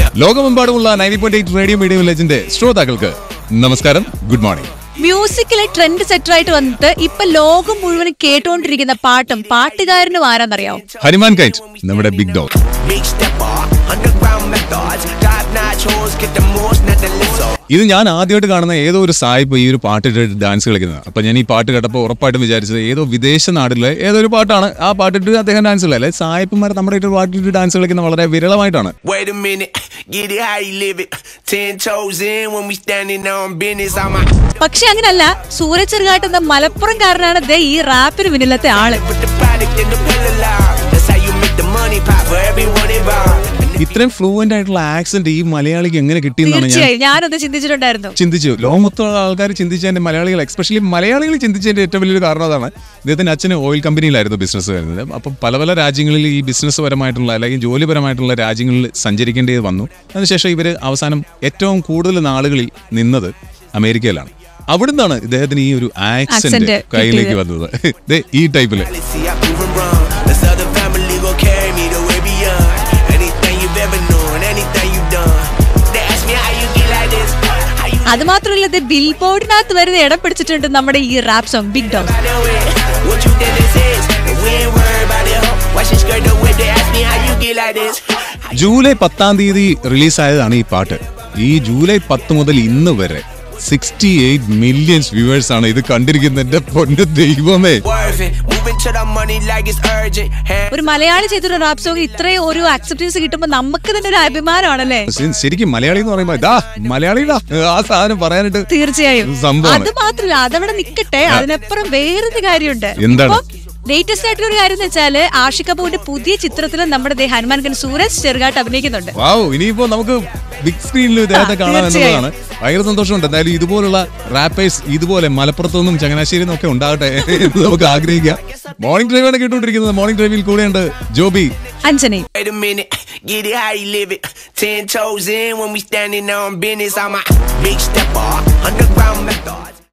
ലോകമെമ്പാടുമുള്ള ninety point eight radio media വില്ലേജിന്റെ ശ്രോതാക്കൾക്ക് നമസ്കാരം ഗുഡ് മോർണിംഗ് മ്യൂസിക്കിലെ ട്രെൻഡ് സെറ്റർ ആയിട്ട് വന്നിട്ട് ഇപ്പൊ ലോകം മുഴുവൻ കേട്ടോണ്ടിരിക്കുന്ന പാട്ടും പാട്ടുകാരനും ആരാന്നറിയാവോ ഹനുമാൻ കൈറ്റ് നമ്മുടെ big dog Big stepper, underground methods, top notch hoes get the most, not the little. ഇത് ഞാൻ ആദ്യമായിട്ട് കാണുന്ന ഏതോ ഒരു സായിപ്പ് ഈ ഒരു പാട്ടിട്ട് ഡാൻസ് കളിക്കുന്നത് അപ്പൊ ഞാൻ ഈ പാട്ട് കേട്ടപ്പോൾ ഉറപ്പായിട്ടും വിചാരിച്ചത് ഏതോ വിദേശ നാട്ടിലെ ഏതോ ഒരു പാട്ടാണ് ആ പാട്ടിട്ട് അദ്ദേഹം ഡാൻസ് കളിക്കുക അല്ലെ സായിപ്പന്മാർ നമ്മുടെ ഒരു പാട്ടിട്ട് ഡാൻസ് കളിക്കുന്ന വളരെ വിരളമായിട്ടാണ് Wait a minute, get it how you live it. Ten toes in when we standing on business. I'm a പക്ഷെ അങ്ങനല്ല സൂരജ് ചെറുകാട്ട് എന്ന മലപ്പുറംകാരനാണ് ദേ ഈ റാപ്പിന് പിന്നിലത്തെ ആള് put the product in the pill loud. That's how you make the money pop for everyone involved. ഇത്രയും fluent ആയിട്ടുള്ള accent ഈ മലയാളിക്ക് എങ്ങനെ കിട്ടിയെന്നാണ് ഞാൻ തീർച്ചയായും ഞാനത് ചിന്തിച്ചിട്ടുണ്ടായിരുന്നു ചിന്തിച്ചു ലോകം മൊത്തമുള്ള ആൾക്കാർ ചിന്തിച്ചതിന്റെ മലയാളികൾ എസ്പെഷ്യലി മലയാളികൾ ചിന്തിച്ചതിന്റെ ഏറ്റവും വലിയൊരു കാരണം അതാണ് ഇദ്ദേഹത്തിന്റെ അച്ഛന് ഓയിൽ കമ്പനിയിലായിരുന്നു ബിസിനസ് വരുന്നത് അപ്പം പല പല രാജ്യങ്ങളിൽ ഈ ബിസിനസ് പരമായിട്ടുള്ള അല്ലെങ്കിൽ ജോലിപരമായിട്ടുള്ള രാജ്യങ്ങളിൽ സഞ്ചരിക്കേണ്ടി വന്നു അതിനുശേഷം ഇവർ അവസാനം ഏറ്റവും കൂടുതൽ നാളുകളിൽ നിന്നത് അമേരിക്കയിലാണ് അവിടുന്നാണ് ഇദ്ദേഹത്തിന് ഈ ഒരു ആക്സെന്റ് Accent കയ്യിലേക്ക് കിട്ടിയത്. വന്നത് ദേ ഈ ടൈപ്പില് See, I proven wrong. This other family gon' carry me the way beyond. Anything you've ever known, anything you've done. They ask me how you get like this. How you അത് മാത്രമല്ല ഇത് bill ബോർഡിനകത്ത് വരുന്ന ഇടം പിടിച്ചിട്ടുണ്ട് നമ്മുടെ ഈ rap song big dog by the way. What you did is his. And we ain't worried about it, ho. Watch your skirt the way they ask me how you get like this. July പത്താം തീയതി റിലീസായതാണ് ഈ പാട്ട് ഈ July പത്ത് മുതൽ ഇന്ന് വരെ sixty eight millions viewers ആണ് ഇത് കണ്ടിരിക്കുന്നതിന്റെ പൊന്നു ദൈവമേ Worth it. Moving to the money like it's urgent. Hand ഒരു മലയാളി ചെയ്തൊരു റാപ്പ് സോങ് ഇത്രയും ഒരു അക്സെപ്റ്റൻസ് കിട്ടുമ്പോൾ നമുക്ക് തന്നെ ഒരു അഭിമാനമാണല്ലേ ശ- ശരിക്കും മലയാളി എന്ന് പറയുമ്പോ ഇതാ മലയാളിടാ ആ സാധനം പറയാനായിട്ട് തീർച്ചയായും സംഭവമാണ്. അത് മാത്രമല്ല അതവിടെ നിക്കട്ടെ അതിനപ്പുറം വേറൊരു കാര്യമുണ്ട് എന്താണ്? ലേറ്റസ്റ്റ് ആയിട്ടുള്ള ഒരു കാര്യം എന്ന് വെച്ചാല് ആഷിക് കപൂറിന്റെ പുതിയ ചിത്രത്തിൽ നമ്മുടെ ദേ ഹനുമാൻ ഖാൻ സൂരജ് ചെറുകാട്ട് അഭിനയിക്കുന്നുണ്ട് വാവ് ഇനിയിപ്പോ നമുക്ക് ബിഗ് സ്ക്രീനിൽ ഇദ്ദേഹത്തെ ആ, കാണാം തീർച്ചയായും. എന്നുള്ളതാണ് ഭയങ്കര സന്തോഷമുണ്ട് എന്തായാലും ഇതുപോലുള്ള റാപ്പേഴ്സ് ഇതുപോലെ മലപ്പുറത്തുനിന്നും ചങ്ങനാശ്ശേരി നിന്നും ഒക്കെ ഉണ്ടാകട്ടെ എന്ന് നമുക്ക് ആഗ്രഹിക്കാം മോർണിംഗ് ഡ്രൈവാണ് കേട്ടുകൊണ്ടിരിക്കുന്നത് മോർണിംഗ് ഡ്രൈവിൽ കൂടെയുണ്ട് Joby അഞ്ജനയും Wait a minute, get it how you live it. Ten toes in when we standing on business. I'm a big stepper, underground methods.